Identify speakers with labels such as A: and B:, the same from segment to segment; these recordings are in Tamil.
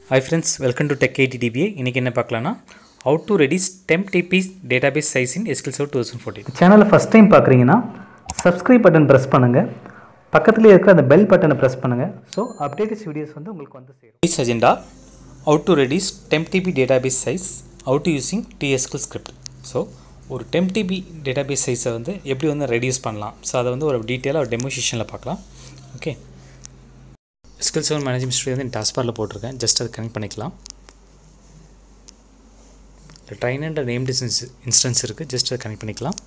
A: hi friends welcome to tech eighty DBA இன்றைக்கி என்ன பார்க்கலாம்னா how to reduce temp DB database size in SQL server two thousand fourteen
B: சேனலை ஃபஸ்ட் டைம் பார்க்குறீங்கன்னா சப்ஸ்கிரைப் பட்டன் ப்ரெஸ் பண்ணுங்கள் பக்கத்துலேயே இருக்கிற அந்த பெல் பட்டனை ப்ரெஸ் பண்ணுங்கள் ஸோ அப்டேட்டஸ் வீடியோஸ் வந்து உங்களுக்கு வந்து சேரும்
A: This agenda how to reduce TempDB database size how to using TSQL script so ஒரு TempDB database சைஸை வந்து எப்படி வந்து ரெடியூஸ் பண்ணலாம் ஸோ அதை வந்து ஒரு டீட்டெயிலாக ஒரு டெமோ செஷனில் பார்க்கலாம் okay SQL server management studio வந்து டாஸ்பாரில் போட்டிருக்கேன் ஜஸ்ட் அதை கனெக்ட் பண்ணிக்கலாம் இல்லை train and name distance instance இருக்குது ஜஸ்ட் அதை கனெக்ட் பண்ணிக்கலாம்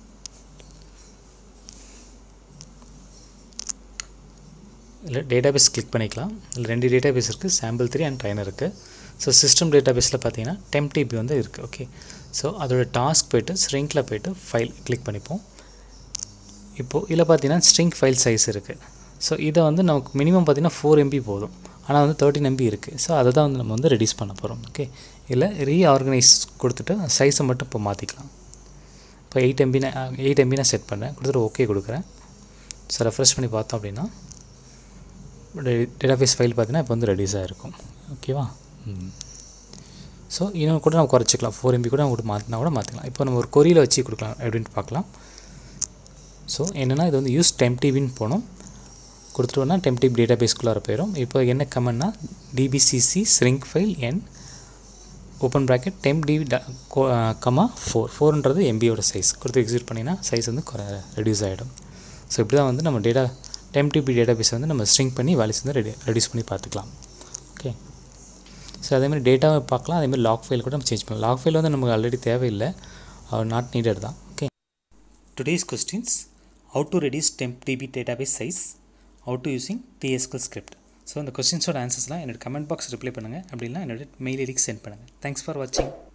A: இல்லை டேட்டாபேஸ் கிளிக் பண்ணிக்கலாம் இல்லை ரெண்டு டேட்டாபேஸ் இருக்குது சாம்பிள் த்ரீ அண்ட் ட்ரைனர் இருக்குது ஸோ சிஸ்டம் டேட்டாபேஸில் பார்த்தீங்கன்னா டெம்டிபி வந்து இருக்குது ஓகே ஸோ அதோட டாஸ்க் போய்ட்டு ஸ்ட்ரிங்கில் போய்ட்டு ஃபைல் கிளிக் பண்ணிப்போம் இப்போது இதில் பார்த்தீங்கன்னா ஸ்ட்ரிங் ஃபைல் சைஸ் இருக்குது ஸோ இதை வந்து நமக்கு மினிமம் பார்த்தீங்கன்னா ஃபோர் எம்பி போதும் ஆனால் வந்து தேர்ட்டின் எம்பி இருக்குது ஸோ அதை தான் வந்து நம்ம வந்து ரெடியூஸ் பண்ண போகிறோம் ஓகே இல்லை ரீஆர்கனைஸ் கொடுத்துட்டு சைஸை மட்டும் இப்போ மாற்றிக்கலாம் இப்போ எயிட் எம்பி நான் எயிட் எம்பி நான் செட் பண்ணேன் கொடுத்துட்டு ஓகே கொடுக்குறேன் ஸோ ரெஃப்ரெஷ் பண்ணி பார்த்தோம் அப்படின்னா டேட்டாபேஸ் ஃபைல் பார்த்தீங்கன்னா இப்போ வந்து ரெடியூஸ் ஆகிருக்கும் ஓகேவா ஸோ இன்னும் கூட நம்ம குறைச்சிக்கலாம் ஃபோர் எம்பி கூட நம்ம கூட மாற்றினா கூட மாற்றிக்கலாம் இப்போ நம்ம ஒரு கொரியில் வச்சு கொடுக்கலாம் எப்படின்ட்டு பார்க்கலாம் ஸோ என்னென்னா இது வந்து யூஸ் டெம்டிபின்னு போகணும் கொடுத்துட்டோம்னா டெம்டிபி டேட்டாபேஸ்க்குள்ளார போயிடும் இப்போ என்ன கமெண்ட்னா DBCC shrink file N open bracket temp DB comma four ஃபோர்ன்றது எம்பியோட சைஸ் கொடுத்து எக்ஸிக்யூட் பண்ணிங்கன்னா சைஸ் வந்து குறை ரெடியூஸ் ஆகிடும் ஸோ இப்படி தான் வந்து நம்ம டேட்டா டெம்டிபி டேட்டாபேஸை வந்து நம்ம ஸ்ட்ரிங் பண்ணி வேல்யூஸ் வந்து ரெடி ரெடியூஸ் பண்ணி பார்த்துக்கலாம் ஓகே ஸோ அதேமாதிரி டேட்டாவை பார்க்கலாம் அதேமாதிரி லாக் ஃபைல் கூட நம்ம சேஞ்ச் பண்ணலாம் லாக் ஃபைல் வந்து நமக்கு ஆல்ரெடி தேவையில்லை நாட் நீடட் தான் okay today's questions how to reduce TempDB database size how to using TSQL script so அந்த கொஸ்டின்ஸோட ஆன்சர்ஸ்லாம் என்னோட கமெண்ட் பாக்ஸ் ரிப்ளை பண்ணுங்கள் அப்படின்னா என்னோட மெயில் ஐடிக்கு சென்ட் பண்ணுங்கள் தேங்க்ஸ் ஃபார் வாட்சிங்